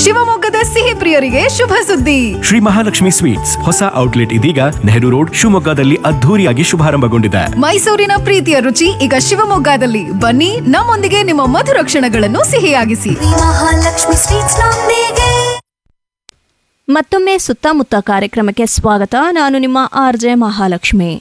ಶಿವಮೊಗ್ಗದ ಸಿಹಿ ಪ್ರಿಯರಿಗೆ ಶುಭ ಸುದ್ದಿ ಶ್ರೀ ಮಹಾಲಕ್ಷ್ಮಿ ಸ್ವೀಟ್ಸ್ ಹೊಸ ಔಟ್ಲೆಟ್ ಇದೀಗ ನೆಹರು ರೋಡ್ ಶಿವಮೊಗ್ಗದಲ್ಲಿ ಅದ್ಧೂರಿಯಾಗಿ ಶುಭಾರಂಭಗೊಂಡಿದೆ ಮೈಸೂರಿನ ಪ್ರೀತಿಯ ರುಚಿ ಈಗ ಶಿವಮೊಗ್ಗದಲ್ಲಿ ಬನ್ನಿ ನಮ್ಮೊಂದಿಗೆ ನಿಮ್ಮ ಮಧುರ ಕ್ಷಣಗಳನ್ನು ಸಿಹಿಯಾಗಿಸಿ ಮಹಾಲಕ್ಷ್ಮಿ ಸ್ವೀಟ್ಸ್ ನೊಂದಿಗೆ ಮತ್ತೊಮ್ಮೆ ಸುತ್ತಮುತ್ತ ಕಾರ್ಯಕ್ರಮಕ್ಕೆ ಸ್ವಾಗತ ನಾನು ನಿಮ್ಮ ಆರ್ ಜೆ ಮಹಾಲಕ್ಷ್ಮಿ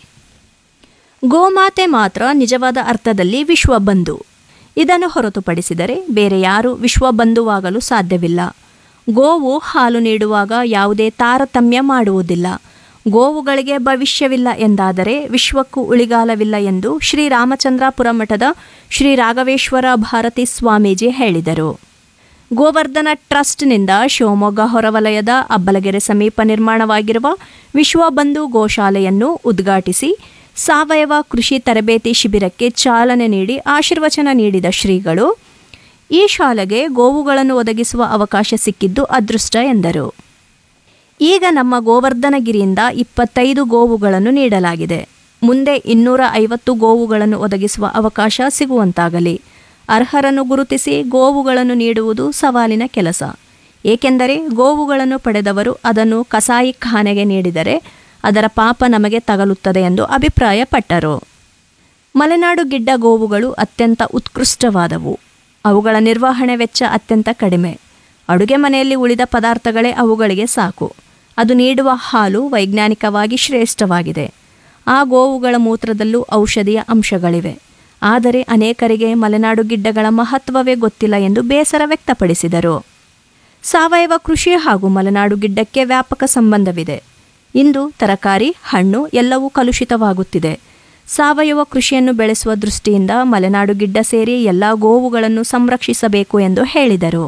ಗೋಮಾತೆ ಮಾತ್ರ ನಿಜವಾದ ಅರ್ಥದಲ್ಲಿ ವಿಶ್ವಬಂಧು ಇದನ್ನು ಹೊರತುಪಡಿಸಿದರೆ ಬೇರೆ ಯಾರೂ ವಿಶ್ವಬಂಧುವಾಗಲು ಸಾಧ್ಯವಿಲ್ಲ ಗೋವು ಹಾಲು ನೀಡುವಾಗ ಯಾವುದೇ ತಾರತಮ್ಯ ಮಾಡುವುದಿಲ್ಲ ಗೋವುಗಳಿಗೆ ಭವಿಷ್ಯವಿಲ್ಲ ಎಂದಾದರೆ ವಿಶ್ವಕ್ಕೂ ಉಳಿಗಾಲವಿಲ್ಲ ಎಂದು ಶ್ರೀರಾಮಚಂದ್ರಾಪುರ ಮಠದ ಶ್ರೀ ರಾಘವೇಶ್ವರ ಭಾರತಿ ಸ್ವಾಮೀಜಿ ಹೇಳಿದರು ಗೋವರ್ಧನ ಟ್ರಸ್ಟ್ನಿಂದ ಶಿವಮೊಗ್ಗ ಹೊರವಲಯದ ಅಬ್ಬಲಗೆರೆ ಸಮೀಪ ನಿರ್ಮಾಣವಾಗಿರುವ ವಿಶ್ವಬಂಧು ಗೋಶಾಲೆಯನ್ನು ಉದ್ಘಾಟಿಸಿ ಸಾವಯವ ಕೃಷಿ ತರಬೇತಿ ಶಿಬಿರಕ್ಕೆ ಚಾಲನೆ ನೀಡಿ ಆಶೀರ್ವಚನ ನೀಡಿದ ಶ್ರೀಗಳು ಈ ಶಾಲೆಗೆ ಗೋವುಗಳನ್ನು ಒದಗಿಸುವ ಅವಕಾಶ ಸಿಕ್ಕಿದ್ದು ಅದೃಷ್ಟ ಎಂದರು ಈಗ ನಮ್ಮ ಗೋವರ್ಧನಗಿರಿಯಿಂದ ಇಪ್ಪತ್ತೈದು ಗೋವುಗಳನ್ನು ನೀಡಲಾಗಿದೆ ಮುಂದೆ ಇನ್ನೂರ ಐವತ್ತು ಗೋವುಗಳನ್ನು ಒದಗಿಸುವ ಅವಕಾಶ ಸಿಗುವಂತಾಗಲಿ ಅರ್ಹರನ್ನು ಗುರುತಿಸಿ ಗೋವುಗಳನ್ನು ನೀಡುವುದು ಸವಾಲಿನ ಕೆಲಸ ಏಕೆಂದರೆ ಗೋವುಗಳನ್ನು ಪಡೆದವರು ಅದನ್ನು ಕಸಾಯಿಖಾನೆಗೆ ನೀಡಿದರೆ ಅದರ ಪಾಪ ನಮಗೆ ತಗಲುತ್ತದೆ ಎಂದು ಅಭಿಪ್ರಾಯಪಟ್ಟರು ಮಲೆನಾಡು ಗಿಡ್ಡ ಗೋವುಗಳು ಅತ್ಯಂತ ಉತ್ಕೃಷ್ಟವಾದವು ಅವುಗಳ ನಿರ್ವಹಣೆ ವೆಚ್ಚ ಅತ್ಯಂತ ಕಡಿಮೆ ಅಡುಗೆ ಮನೆಯಲ್ಲಿ ಉಳಿದ ಪದಾರ್ಥಗಳೇ ಅವುಗಳಿಗೆ ಸಾಕು ಅದು ನೀಡುವ ಹಾಲು ವೈಜ್ಞಾನಿಕವಾಗಿ ಶ್ರೇಷ್ಠವಾಗಿದೆ ಆ ಗೋವುಗಳ ಮೂತ್ರದಲ್ಲೂ ಔಷಧಿಯ ಅಂಶಗಳಿವೆ ಆದರೆ ಅನೇಕರಿಗೆ ಮಲೆನಾಡು ಗಿಡ್ಡಗಳ ಮಹತ್ವವೇ ಗೊತ್ತಿಲ್ಲ ಎಂದು ಬೇಸರ ವ್ಯಕ್ತಪಡಿಸಿದರು ಸಾವಯವ ಕೃಷಿ ಹಾಗೂ ಮಲೆನಾಡು ಗಿಡ್ಡಕ್ಕೆ ವ್ಯಾಪಕ ಸಂಬಂಧವಿದೆ ಇಂದು ತರಕಾರಿ ಹಣ್ಣು ಎಲ್ಲವೂ ಕಲುಷಿತವಾಗುತ್ತಿದೆ ಸಾವಯವ ಕೃಷಿಯನ್ನು ಬೆಳೆಸುವ ದೃಷ್ಟಿಯಿಂದ ಮಲೆನಾಡು ಗಿಡ್ಡ ಸೇರಿ ಎಲ್ಲ ಗೋವುಗಳನ್ನು ಸಂರಕ್ಷಿಸಬೇಕು ಎಂದು ಹೇಳಿದರು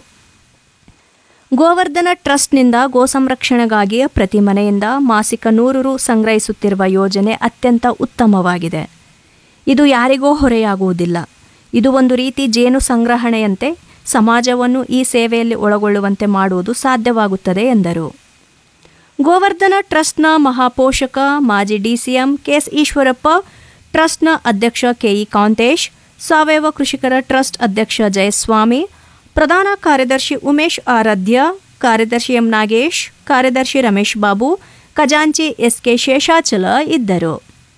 ಗೋವರ್ಧನ ಟ್ರಸ್ಟ್ನಿಂದ ಗೋ ಸಂರಕ್ಷಣೆಗಾಗಿ ಪ್ರತಿ ಮನೆಯಿಂದ ಮಾಸಿಕ ನೂರು ರು ಸಂಗ್ರಹಿಸುತ್ತಿರುವ ಯೋಜನೆ ಅತ್ಯಂತ ಉತ್ತಮವಾಗಿದೆ ಇದು ಯಾರಿಗೋ ಹೊರೆಯಾಗುವುದಿಲ್ಲ ಇದು ಒಂದು ರೀತಿ ಜೇನು ಸಂಗ್ರಹಣೆಯಂತೆ ಸಮಾಜವನ್ನು ಈ ಸೇವೆಯಲ್ಲಿ ಒಳಗೊಳ್ಳುವಂತೆ ಮಾಡುವುದು ಸಾಧ್ಯವಾಗುತ್ತದೆ ಎಂದರು ಗೋವರ್ಧನ ಟ್ರಸ್ಟ್ನ ಮಹಾಪೋಷಕ ಮಾಜಿ ಡಿಸಿಎಂ ಕೆಎಸ್ ಈಶ್ವರಪ್ಪ ಟ್ರಸ್ಟ್ನ ಅಧ್ಯಕ್ಷ ಕೆಇ ಕಾಂತೇಶ್ ಸಾವಯವ ಕೃಷಿಕರ ಟ್ರಸ್ಟ್ ಅಧ್ಯಕ್ಷ ಜಯಸ್ವಾಮಿ ಪ್ರಧಾನ ಕಾರ್ಯದರ್ಶಿ ಉಮೇಶ್ ಆರಾಧ್ಯ ಕಾರ್ಯದರ್ಶಿ ಎಂ ನಾಗೇಶ್ ಕಾರ್ಯದರ್ಶಿ ರಮೇಶ್ ಬಾಬು ಖಜಾಂಚಿ ಎಸ್ಕೆ ಶೇಷಾಚಲ ಇದ್ದರು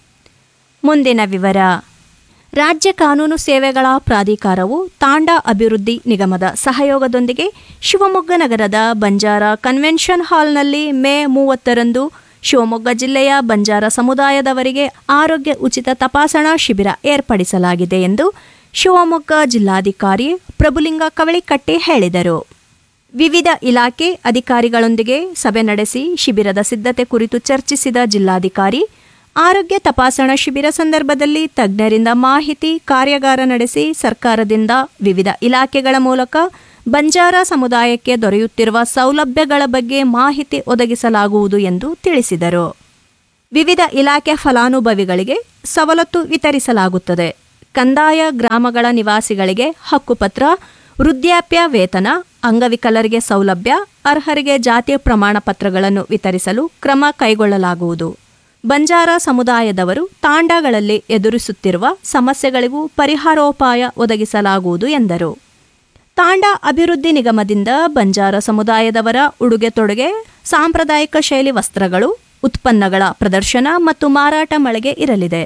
ಮುಂದಿನ ವಿವರ ರಾಜ್ಯ ಕಾನೂನು ಸೇವೆಗಳ ಪ್ರಾಧಿಕಾರವು ತಾಂಡಾ ಅಭಿವೃದ್ಧಿ ನಿಗಮದ ಸಹಯೋಗದೊಂದಿಗೆ ಶಿವಮೊಗ್ಗ ನಗರದ ಬಂಜಾರ ಕನ್ವೆನ್ಷನ್ ಹಾಲ್ನಲ್ಲಿ ಮೇ ಮೂವತ್ತರಂದು ಶಿವಮೊಗ್ಗ ಜಿಲ್ಲೆಯ ಬಂಜಾರ ಸಮುದಾಯದವರಿಗೆ ಆರೋಗ್ಯ ಉಚಿತ ತಪಾಸಣಾ ಶಿಬಿರ ಏರ್ಪಡಿಸಲಾಗಿದೆ ಎಂದು ಶಿವಮೊಗ್ಗ ಜಿಲ್ಲಾಧಿಕಾರಿ ಪ್ರಭುಲಿಂಗ ಕವಳಿಕಟ್ಟಿ ಹೇಳಿದರು ವಿವಿಧ ಇಲಾಖೆ ಅಧಿಕಾರಿಗಳೊಂದಿಗೆ ಸಭೆ ನಡೆಸಿ ಶಿಬಿರದ ಸಿದ್ಧತೆ ಕುರಿತು ಚರ್ಚಿಸಿದ ಜಿಲ್ಲಾಧಿಕಾರಿ ಆರೋಗ್ಯ ತಪಾಸಣಾ ಶಿಬಿರ ಸಂದರ್ಭದಲ್ಲಿ ತಜ್ಞರಿಂದ ಮಾಹಿತಿ ಕಾರ್ಯಾಗಾರ ನಡೆಸಿ ಸರ್ಕಾರದಿಂದ ವಿವಿಧ ಇಲಾಖೆಗಳ ಮೂಲಕ ಬಂಜಾರ ಸಮುದಾಯಕ್ಕೆ ದೊರೆಯುತ್ತಿರುವ ಸೌಲಭ್ಯಗಳ ಬಗ್ಗೆ ಮಾಹಿತಿ ಒದಗಿಸಲಾಗುವುದು ಎಂದು ತಿಳಿಸಿದರು ವಿವಿಧ ಇಲಾಖೆ ಫಲಾನುಭವಿಗಳಿಗೆ ಸವಲತ್ತು ವಿತರಿಸಲಾಗುತ್ತದೆ ಕಂದಾಯ ಗ್ರಾಮಗಳ ನಿವಾಸಿಗಳಿಗೆ ಹಕ್ಕುಪತ್ರ ವೃದ್ಧಾಪ್ಯ ವೇತನ ಅಂಗವಿಕಲರಿಗೆ ಸೌಲಭ್ಯ ಅರ್ಹರಿಗೆ ಜಾತಿಯ ಪ್ರಮಾಣ ಪತ್ರಗಳನ್ನು ವಿತರಿಸಲು ಕ್ರಮ ಕೈಗೊಳ್ಳಲಾಗುವುದು ಬಂಜಾರ ಸಮುದಾಯದವರು ತಾಂಡಾಗಳಲ್ಲಿ ಎದುರಿಸುತ್ತಿರುವ ಸಮಸ್ಯೆಗಳಿಗೂ ಪರಿಹಾರೋಪಾಯ ಒದಗಿಸಲಾಗುವುದು ಎಂದರು ತಾಂಡಾ ಅಭಿವೃದ್ಧಿ ನಿಗಮದಿಂದ ಬಂಜಾರ ಸಮುದಾಯದವರ ಉಡುಗೆ ತೊಡುಗೆ ಸಾಂಪ್ರದಾಯಿಕ ಶೈಲಿ ವಸ್ತ್ರಗಳು ಉತ್ಪನ್ನಗಳ ಪ್ರದರ್ಶನ ಮತ್ತು ಮಾರಾಟ ಮಳಿಗೆ ಇರಲಿದೆ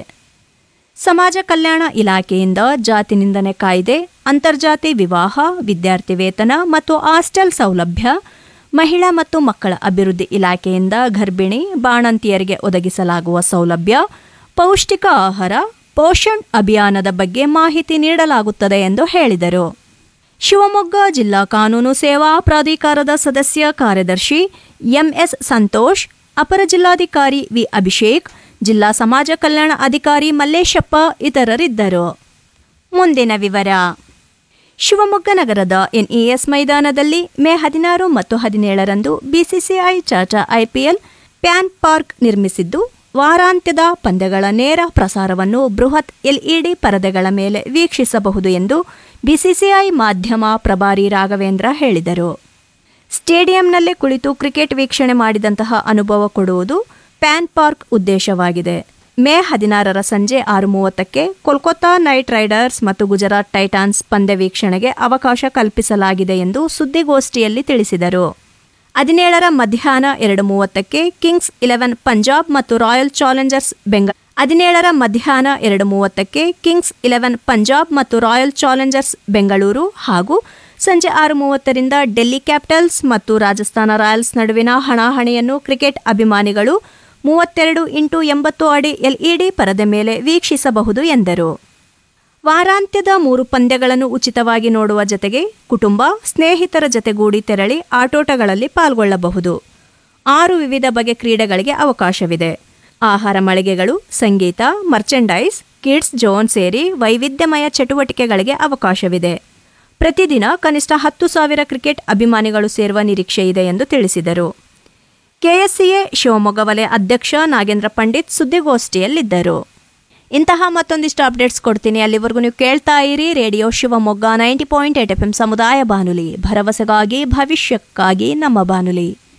ಸಮಾಜ ಕಲ್ಯಾಣ ಇಲಾಖೆಯಿಂದ ಜಾತಿ ನಿಂದನೆ ಕಾಯ್ದೆ ಅಂತರ್ಜಾತಿ ವಿವಾಹ ವಿದ್ಯಾರ್ಥಿ ವೇತನ ಮತ್ತು ಹಾಸ್ಟೆಲ್ ಸೌಲಭ್ಯ ಮಹಿಳಾ ಮತ್ತು ಮಕ್ಕಳ ಅಭಿವೃದ್ಧಿ ಇಲಾಖೆಯಿಂದ ಗರ್ಭಿಣಿ ಬಾಣಂತಿಯರಿಗೆ ಒದಗಿಸಲಾಗುವ ಸೌಲಭ್ಯ ಪೌಷ್ಟಿಕ ಆಹಾರ ಪೋಷಣ್ ಅಭಿಯಾನದ ಬಗ್ಗೆ ಮಾಹಿತಿ ನೀಡಲಾಗುತ್ತದೆ ಎಂದು ಹೇಳಿದರು ಶಿವಮೊಗ್ಗ ಜಿಲ್ಲಾ ಕಾನೂನು ಸೇವಾ ಪ್ರಾಧಿಕಾರದ ಸದಸ್ಯ ಕಾರ್ಯದರ್ಶಿ ಎಂಎಸ್ ಸಂತೋಷ್ ಅಪರ ಜಿಲ್ಲಾಧಿಕಾರಿ ವಿ ಅಭಿಷೇಕ್ ಜಿಲ್ಲಾ ಸಮಾಜ ಕಲ್ಯಾಣ ಅಧಿಕಾರಿ ಮಲ್ಲೇಶಪ್ಪ ಇತರರಿದ್ದರು ಮುಂದಿನ ವಿವರ ಶಿವಮೊಗ್ಗ ನಗರದ ಎನ್ಇಎಸ್ ಮೈದಾನದಲ್ಲಿ ಮೇ ಹದಿನಾರು ಮತ್ತು ಹದಿನೇಳರಂದು ಬಿಸಿಸಿಐ ಚಾಚಾ ಐಪಿಎಲ್ ಪ್ಯಾನ್ ಪಾರ್ಕ್ ನಿರ್ಮಿಸಿದ್ದು ವಾರಾಂತ್ಯದ ಪಂದ್ಯಗಳ ನೇರ ಪ್ರಸಾರವನ್ನು ಬೃಹತ್ ಎಲ್ಇಡಿ ಪರದೆಗಳ ಮೇಲೆ ವೀಕ್ಷಿಸಬಹುದು ಎಂದು ಬಿಸಿಸಿಐ ಮಾಧ್ಯಮ ಪ್ರಭಾರಿ ರಾಘವೇಂದ್ರ ಹೇಳಿದರು ಸ್ಟೇಡಿಯಂನಲ್ಲೇ ಕುಳಿತು ಕ್ರಿಕೆಟ್ ವೀಕ್ಷಣೆ ಮಾಡಿದಂತಹ ಅನುಭವ ಕೊಡುವುದು ಪ್ಯಾನ್ ಪಾರ್ಕ್ ಉದ್ದೇಶವಾಗಿದೆ ಮೇ ಹದಿನಾರರ ಸಂಜೆ ಆರು ಮೂವತ್ತಕ್ಕೆ ಕೋಲ್ಕತ್ತಾ ನೈಟ್ ರೈಡರ್ಸ್ ಮತ್ತು ಗುಜರಾತ್ ಟೈಟಾನ್ಸ್ ಪಂದ್ಯ ವೀಕ್ಷಣೆಗೆ ಅವಕಾಶ ಕಲ್ಪಿಸಲಾಗಿದೆ ಎಂದು ಸುದ್ದಿಗೋಷ್ಠಿಯಲ್ಲಿ ತಿಳಿಸಿದರು ಹದಿನೇಳರ ಮಧ್ಯಾಹ್ನ ಎರಡು ಮೂವತ್ತಕ್ಕೆ ಕಿಂಗ್ಸ್ ಇಲೆವೆನ್ ಪಂಜಾಬ್ ಮತ್ತು ರಾಯಲ್ ಚಾಲೆಂಜರ್ಸ್ ಬೆಂಗ ಹದಿನೇಳರ ಮಧ್ಯಾಹ್ನ ಎರಡು ಮೂವತ್ತಕ್ಕೆ ಕಿಂಗ್ಸ್ ಇಲೆವೆನ್ ಪಂಜಾಬ್ ಮತ್ತು ರಾಯಲ್ ಚಾಲೆಂಜರ್ಸ್ ಬೆಂಗಳೂರು ಹಾಗೂ ಸಂಜೆ ಆರು ಮೂವತ್ತರಿಂದ ಡೆಲ್ಲಿ ಕ್ಯಾಪಿಟಲ್ಸ್ ಮತ್ತು ರಾಜಸ್ಥಾನ ರಾಯಲ್ಸ್ ನಡುವಿನ ಹಣಾಹಣಿಯನ್ನು ಕ್ರಿಕೆಟ್ ಅಭಿಮಾನಿಗಳು ಮೂವತ್ತೆರಡು ಇಂಟು ಎಂಬತ್ತು ಅಡಿ ಎಲ್ಇಡಿ ಪರದೆ ಮೇಲೆ ವೀಕ್ಷಿಸಬಹುದು ಎಂದರು ವಾರಾಂತ್ಯದ ಮೂರು ಪಂದ್ಯಗಳನ್ನು ಉಚಿತವಾಗಿ ನೋಡುವ ಜತೆಗೆ ಕುಟುಂಬ ಸ್ನೇಹಿತರ ಜತೆಗೂಡಿ ತೆರಳಿ ಆಟೋಟಗಳಲ್ಲಿ ಪಾಲ್ಗೊಳ್ಳಬಹುದು ಆರು ವಿವಿಧ ಬಗೆ ಕ್ರೀಡೆಗಳಿಗೆ ಅವಕಾಶವಿದೆ ಆಹಾರ ಮಳಿಗೆಗಳು ಸಂಗೀತ ಮರ್ಚೆಂಡೈಸ್ ಕಿಡ್ಸ್ ಜೋನ್ ಸೇರಿ ವೈವಿಧ್ಯಮಯ ಚಟುವಟಿಕೆಗಳಿಗೆ ಅವಕಾಶವಿದೆ ಪ್ರತಿದಿನ ಕನಿಷ್ಠ ಹತ್ತು ಸಾವಿರ ಕ್ರಿಕೆಟ್ ಅಭಿಮಾನಿಗಳು ಸೇರುವ ನಿರೀಕ್ಷೆ ಇದೆ ಎಂದು ತಿಳಿಸಿದರು ಕೆಎಸ್ಸಿಎ ಶಿವಮೊಗ್ಗ ವಲಯ ಅಧ್ಯಕ್ಷ ನಾಗೇಂದ್ರ ಪಂಡಿತ್ ಸುದ್ದಿಗೋಷ್ಠಿಯಲ್ಲಿದ್ದರು ಇಂತಹ ಮತ್ತೊಂದಿಷ್ಟು ಅಪ್ಡೇಟ್ಸ್ ಕೊಡ್ತೀನಿ ಅಲ್ಲಿವರೆಗೂ ನೀವು ಕೇಳ್ತಾ ಇರಿ radio Shivamogga ninety point eight F M ಸಮುದಾಯ ಬಾನುಲಿ ಭರವಸೆಗಾಗಿ ಭವಿಷ್ಯಕ್ಕಾಗಿ ನಮ್ಮ ಬಾನುಲಿ